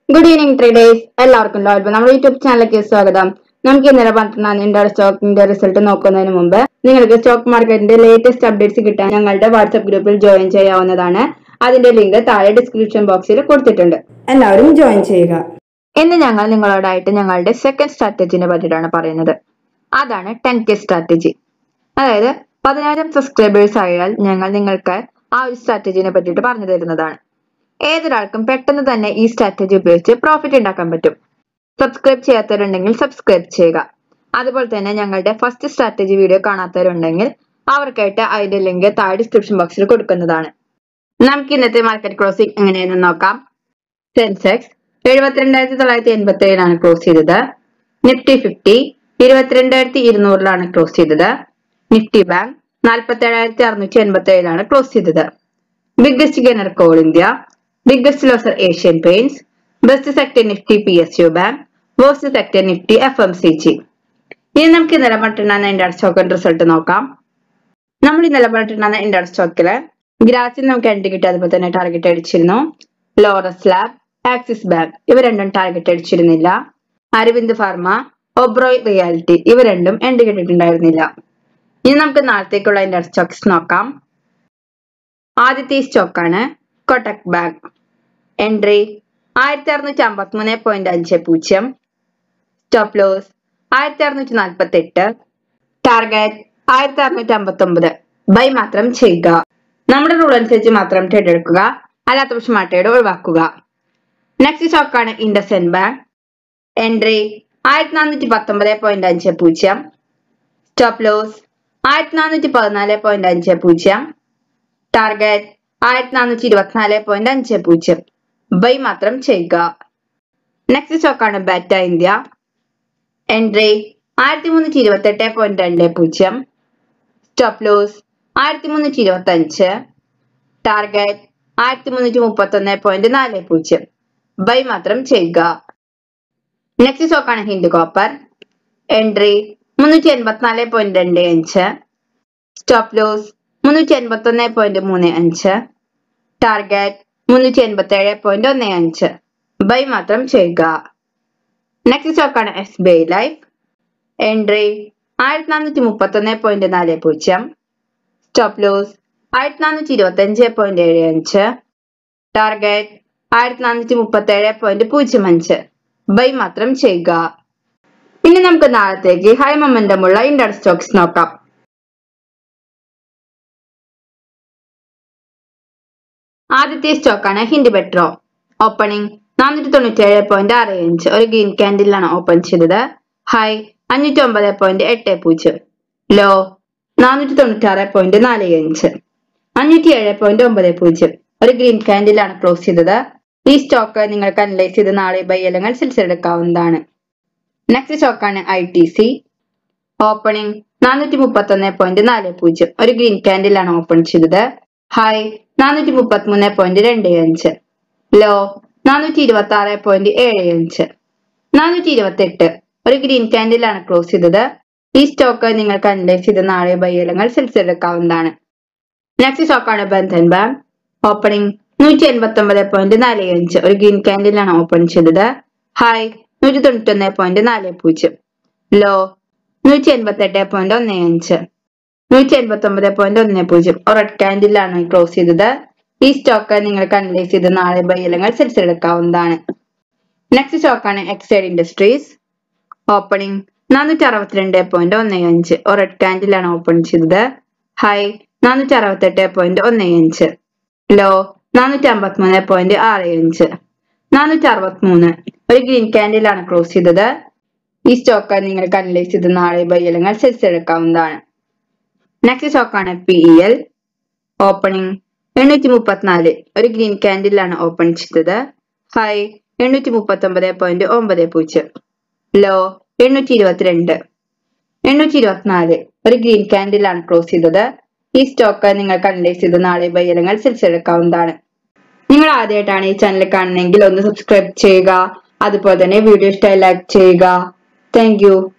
good evening traders എല്ലാവർക്കും ലോൽബ് നമ്മുടെ YouTube ചാനലിലേക്ക് സ്വാഗതം നമുക്ക് ഇന്നലെ പന്ത്രണ്ടാം ഇന്ത്യയുടെ സ്റ്റോക്കിന്റെ റിസൾട്ട് നോക്കുന്നതിന് മുമ്പ് നിങ്ങൾക്ക് സ്റ്റോക്ക് മാർക്കറ്റിന്റെ ലേറ്റസ്റ്റ് അപ്ഡേറ്റ്സ് കിട്ടാൻ ഞങ്ങളുടെ വാട്സ്ആപ്പ് ഗ്രൂപ്പിൽ ജോയിൻ ചെയ്യാവുന്നതാണ് അതിന്റെ ലിങ്ക് താഴെ ഡിസ്ക്രിപ്ഷൻ ബോക്സിൽ കൊടുത്തിട്ടുണ്ട് എല്ലാവരും ജോയിൻ ചെയ്യുക ഇന്ന് ഞങ്ങൾ നിങ്ങളോടായിട്ട് ഞങ്ങളുടെ സെക്കൻഡ് സ്ട്രാറ്റജിനെ പറ്റിയിട്ടാണ് പറയുന്നത് അതാണ് ടെൻ കെ സ്ട്രാറ്റജി അതായത് പതിനായിരം സബ്സ്ക്രൈബേഴ്സ് ആയാൽ ഞങ്ങൾ നിങ്ങൾക്ക് ആ ഒരു സ്ട്രാറ്റജിനെ പറ്റിയിട്ട് പറഞ്ഞു തരുന്നതാണ് ഏതൊരാൾക്കും പെട്ടെന്ന് തന്നെ ഈ സ്ട്രാറ്റജി ഉപയോഗിച്ച് പ്രോഫിറ്റ് ഉണ്ടാക്കാൻ പറ്റും സബ്സ്ക്രൈബ് ചെയ്യാത്തവരുണ്ടെങ്കിൽ സബ്സ്ക്രൈബ് ചെയ്യുക അതുപോലെ തന്നെ ഞങ്ങളുടെ ഫസ്റ്റ് സ്ട്രാറ്റജി വീഡിയോ കാണാത്തവരുണ്ടെങ്കിൽ അവർക്കായിട്ട് അതിന്റെ ലിങ്ക് താഴെ ഡിസ്ക്രിപ്ഷൻ ബോക്സിൽ കൊടുക്കുന്നതാണ് നമുക്ക് ഇന്നത്തെ മാർക്കറ്റ് ക്ലോസിംഗ് എങ്ങനെയെന്ന് നോക്കാം സെൻസെക്സ് എഴുപത്തിരണ്ടായിരത്തി തൊള്ളായിരത്തി എൺപത്തി ഏഴിലാണ് ക്ലോസ് ചെയ്തത് നിഫ്റ്റി ഫിഫ്റ്റി ഇരുപത്തിരണ്ടായിരത്തി ഇരുന്നൂറിലാണ് ക്ലോസ് ചെയ്തത് നിഫ്റ്റി ബാങ്ക് നാൽപ്പത്തി ഏഴായിരത്തി അറുന്നൂറ്റി എൺപത്തി ഏഴിലാണ് ക്ലോസ് ചെയ്തത് biggest gainer Coal India biggest loser Asian Paints best sector Nifty P S U bank worst sector Nifty F M C G ഇനി നമുക്ക് ഇന്നലെ പറഞ്ഞിട്ടുണ്ടാകുന്ന ഇന്ത്യൻ സ്റ്റോക്കിന്റെ റിസൾട്ട് നോക്കാം നമ്മൾ ഇന്നലെ പറഞ്ഞിട്ടുണ്ടാകുന്ന ഇന്ത്യൻ സ്റ്റോക്കില് ഗ്രാസിൽ നമുക്ക് എൻട്രി കിട്ടി അതുപോലെ തന്നെ ടാർഗറ്റ് അടിച്ചിരുന്നു ലോറസ് ലാബ് ആക്സിസ് ബാങ്ക് ഇവ രണ്ടും ടാർഗറ്റ് അടിച്ചിരുന്നില്ല അരവിന്ദ് ഫാർമ ഒബ്രോയ് റിയാലിറ്റി ഇവ രണ്ടും എൻട്രി കിട്ടിയിട്ടുണ്ടായിരുന്നില്ല ഇനി നമുക്ക് നാളത്തേക്കുള്ള ഇന്ത്യൻ സ്റ്റോക്സ് നോക്കാം ആദ്യത്തെ സ്റ്റോക്കാണ് കൊട്ടക് ബാങ്ക് എൻട്രി ആയിരത്തി അറുന്നൂറ്റി അമ്പത്തി മൂന്ന് പോയിന്റ് അഞ്ച് പൂജ്യം സ്റ്റോപ്പ് ലോസ് ആയിരത്തി അറുന്നൂറ്റി നാൽപ്പത്തി എട്ട് ടാർഗറ്റ് ആയിരത്തി അറുന്നൂറ്റി അമ്പത്തി ഒമ്പത് ബൈ മാത്രം ചെയ്യുക നമ്മുടെ റൂൾ അനുസരിച്ച് മാത്രം ട്രേഡ് എടുക്കുക അല്ലാത്ത പക്ഷം ആ ട്രേഡ് ഒഴിവാക്കുക നെക്സ്റ്റ് സ്റ്റോക്കാണ് ഇൻഡസെൻ ബാങ്ക് എൻട്രി ആയിരത്തി നാനൂറ്റി പത്തൊമ്പത് പോയിന്റ് അഞ്ച് പൂജ്യം സ്റ്റോപ്പ് ലോസ് ആയിരത്തി നാനൂറ്റി പതിനാല് പോയിന്റ് അഞ്ച് പൂജ്യം ടാർഗറ്റ് ആയിരത്തി നാനൂറ്റി ഇരുപത്തിനാല് പോയിന്റ് അഞ്ച് പൂജ്യം ബൈ മാത്രം ചെയ്യുക നെക്സ്റ്റ് സ്റ്റോക്കാണ് ബാറ്റ ഇന്ത്യ എൻട്രി ആയിരത്തി മുന്നൂറ്റി ഇരുപത്തി എട്ട് പോയിന്റ് രണ്ട് പൂജ്യം സ്റ്റോപ്പ് ലോസ് ആയിരത്തി മുന്നൂറ്റി ഇരുപത്തി അഞ്ച് ടാർഗറ്റ് ആയിരത്തി മുന്നൂറ്റി മുപ്പത്തി ഒന്ന് പോയിന്റ് നാല് പൂജ്യം ബൈ മാത്രം ചെയ്യുക നെക്സ്റ്റ് സ്റ്റോക്കാണ് ഹിൻഡ് കോപ്പർ എൻട്രി മുന്നൂറ്റി എൺപത്തിനാല് പോയിന്റ് രണ്ട് അഞ്ച് സ്റ്റോപ്പ് ലോസ് മുന്നൂറ്റി എൺപത്തി ഒന്ന് പോയിന്റ് മൂന്ന് അഞ്ച് ടാർഗറ്റ് മുന്നൂറ്റി എൺപത്തി ഏഴ് പോയിന്റ് ഒന്ന് അഞ്ച് ബൈ മാത്രം ചെയ്യുക നെക്സ്റ്റ് സ്റ്റോക്കാണ് S B I life entry ആയിരത്തി നാനൂറ്റി മുപ്പത്തി ഒന്ന് പോയിന്റ് നാല് പൂജ്യം സ്റ്റോപ്പ് ലോസ് ആയിരത്തി നാനൂറ്റി ഇരുപത്തി അഞ്ച് പോയിന്റ് ഏഴ് അഞ്ച് ടാർഗറ്റ് ആയിരത്തി നാനൂറ്റി മുപ്പത്തി ഏഴ് പോയിന്റ് പൂജ്യം അഞ്ച് ബൈ മാത്രം ചെയ്യുക ഇനി നമുക്ക് നാളത്തേക്ക് ഹൈ മൊമെന്റമുള്ള ഇന്ത്യൻ സ്റ്റോക്സ് നോക്കാം ആദ്യത്തെ സ്റ്റോക്കാണ് ഹിൻഡ് പെട്രോ ഓപ്പണിംഗ് നാനൂറ്റി തൊണ്ണൂറ്റി ഏഴ് പോയിന്റ് ആറ് അഞ്ച് ഒരു ഗ്രീൻ ക്യാൻഡിലാണ് ഓപ്പൺ ചെയ്തത് ഹൈ അഞ്ഞൂറ്റി ഒമ്പത് പോയിന്റ് എട്ട് പൂജ്യം ലോ നാനൂറ്റി തൊണ്ണൂറ്റി ആറ് പോയിന്റ് നാല് അഞ്ച് അഞ്ഞൂറ്റി ഏഴ് പോയിന്റ് ഒമ്പത് പൂജ്യം ഒരു ഗ്രീൻ ക്യാൻഡിലാണ് ക്ലോസ് ചെയ്തത് ഈ സ്റ്റോക്ക് നിങ്ങൾക്ക് അനലൈസ് ചെയ്ത് നാളെ ബൈ അല്ലെങ്കിൽ സെൽസ് എടുക്കാവുന്നതാണ് നെക്സ്റ്റ് സ്റ്റോക്കാണ് ഐ ടി സി ഓപ്പണിംഗ് നാനൂറ്റി മുപ്പത്തി ഒന്ന് പോയിന്റ് നാല് പൂജ്യം ഒരു ഗ്രീൻ ക്യാൻഡിലാണ് ഓപ്പൺ ചെയ്തത് ഹൈ നാനൂറ്റി മുപ്പത്തി മൂന്ന് പോയിന്റ് രണ്ട് അഞ്ച് ലോ നാനൂറ്റി ഇരുപത്തി ആറ് പോയിന്റ് ഏഴ് അഞ്ച് നാനൂറ്റി ഇരുപത്തി എട്ട് ഒരു ഗ്രീൻ ക്യാൻഡിലാണ് ക്ലോസ് ചെയ്തത് ഈ സ്റ്റോക്ക് നിങ്ങൾക്ക് അനലൈസ് ചെയ്ത് നാളെ ബൈ അല്ലെങ്കിൽ സെൽസ് എടുക്കാവുന്നതാണ് നെക്സ്റ്റ് സ്റ്റോക്കാണ് ബന്ധൻ ബാങ്ക് ഓപ്പണിംഗ് നൂറ്റി എൺപത്തി ഒമ്പത് പോയിന്റ് നാല് അഞ്ച് ഒരു ഗ്രീൻ ക്യാൻഡിലാണ് ഓപ്പൺ ചെയ്തത് ഹൈ നൂറ്റി തൊണ്ണൂറ്റി ഒന്ന് പോയിന്റ് നാല് പൂജ്യം ലോ നൂറ്റി എൺപത്തി എട്ട് പോയിന്റ് ഒന്ന് അഞ്ച് നൂറ്റി എൺപത്തി ഒമ്പത് പോയിന്റ് ഒന്ന് പൂജ്യം റെഡ് ക്യാൻഡിലാണ് ക്ലോസ് ചെയ്തത് ഈ സ്റ്റോക്ക് നിങ്ങൾക്ക് അനലൈസ് ചെയ്ത് നാളെ ബൈ അല്ലെങ്കിൽ സെൽസ് എടുക്കാവുന്നതാണ് നെക്സ്റ്റ് സ്റ്റോക്കാണ് എക്സൈഡ് ഇൻഡസ്ട്രീസ് ഓപ്പണിംഗ് നാനൂറ്റി അറുപത്തിരണ്ട് പോയിന്റ് ഒന്ന് അഞ്ച് റെഡ് ക്യാൻഡിലാണ് ഓപ്പൺ ചെയ്തത് ഹൈ നാനൂറ്റി അറുപത്തെട്ട് പോയിന്റ് ഒന്ന് അഞ്ച് ലോ നാനൂറ്റി അമ്പത്തി മൂന്ന് പോയിന്റ് ആറ് അഞ്ച് നാനൂറ്റി അറുപത്തി മൂന്ന് ഒരു ഗ്രീൻ ക്യാൻഡിലാണ് ക്ലോസ് ചെയ്തത് ഈ സ്റ്റോക്ക് നിങ്ങൾക്ക് അനലൈസ് ചെയ്ത് നാളെ ബൈ അല്ലെങ്കിൽ സെൽസ് എടുക്കാവുന്നതാണ് നെക്സ്റ്റ് സ്റ്റോക്കാണ് പി ഇ എൽ ഓപ്പണിംഗ് എണ്ണൂറ്റി മുപ്പത്തിനാല് ഒരു ഗ്രീൻ ക്യാൻഡിലാണ് ഓപ്പൺ ചെയ്തത് ഹൈ എണ്ണൂറ്റി മുപ്പത്തി ഒമ്പത് പോയിന്റ് ഒമ്പത് പൂജ്യം ലോ എണ്ണൂറ്റി ഇരുപത്തിരണ്ട് എണ്ണൂറ്റി ഇരുപത്തിനാല് ഒരു ഗ്രീൻ ക്യാൻഡിലാണ് ക്ലോസ് ചെയ്തത് ഈ സ്റ്റോക്ക് നിങ്ങൾക്ക് അനലൈസ് ചെയ്ത് നാളെ ബൈ അല്ലെങ്കിൽ സെൽസ് എടുക്കാവുന്നതാണ് നിങ്ങൾ ആദ്യമായിട്ടാണ് ഈ ചാനൽ കാണുന്നതെങ്കിൽ ഒന്ന് സബ്സ്ക്രൈബ് ചെയ്യുക അതുപോലെ തന്നെ വീഡിയോ ഇഷ്ടമായി ലൈക്ക് ചെയ്യുക താങ്ക്